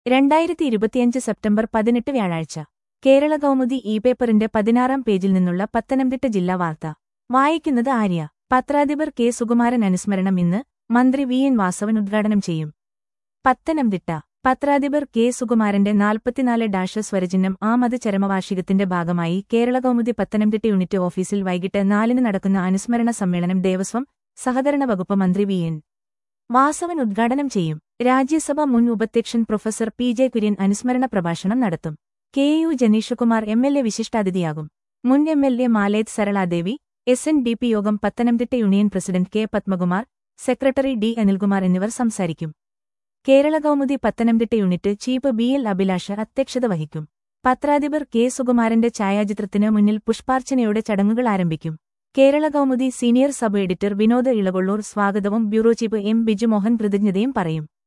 രണ്ടായിരത്തി ഇരുപത്തിയഞ്ച് സെപ്റ്റംബർ പതിനെട്ട് വ്യാഴാഴ്ച കേരള കൗമുദി ഇ പേപ്പറിന്റെ പതിനാറാം പേജിൽ നിന്നുള്ള പത്തനംതിട്ട ജില്ലാ വാർത്ത വായിക്കുന്നത് ആര്യ പത്രാധിപർ കെ സുകുമാരൻ അനുസ്മരണം ഇന്ന് മന്ത്രി വി എൻ വാസവൻ ഉദ്ഘാടനം ചെയ്യും പത്തനംതിട്ട പത്രാധിപർ കെ സുകുമാരന്റെ നാൽപ്പത്തിനാല് ഡാഷ് സ്വരചിഹ്നം ആമത് ചരമവാർഷികത്തിന്റെ ഭാഗമായി കേരള കൗമുദി പത്തനംതിട്ട യൂണിറ്റ് ഓഫീസിൽ വൈകിട്ട് നാലിന് നടക്കുന്ന അനുസ്മരണ സമ്മേളനം ദേവസ്വം സഹകരണ വകുപ്പ് മന്ത്രി വി എൻ വാസവൻ ഉദ്ഘാടനം ചെയ്യും രാജ്യസഭ മുൻ ഉപാധ്യക്ഷൻ പ്രൊഫസർ പി ജെ കുര്യൻ അനുസ്മരണ പ്രഭാഷണം നടത്തും K U Janeeshkumar M L A വിശിഷ്ടാതിഥിയാകും മുൻ M L A Maleth Saraladevi S N D P യോഗം Pathanamthitta union president K Padmakumar secretary D Anilkumar എന്നിവർ സംസാരിക്കും Kerala Kaumudi Pathanamthitta unit chief B L Abhilash അധ്യക്ഷത വഹിക്കും പത്രാധിപർ കെ സുകുമാരന്റെ ഛായാചിത്രത്തിന് മുന്നിൽ പുഷ്പാർച്ചനയോടെ ചടങ്ങുകൾ ആരംഭിക്കും Kerala Kaumudi senior sub editor Vinod Elakollur സ്വാഗതവും ബ്യൂറോ ചീഫ് എം ബിജുമോഹൻ കൃതജ്ഞതയും പറയും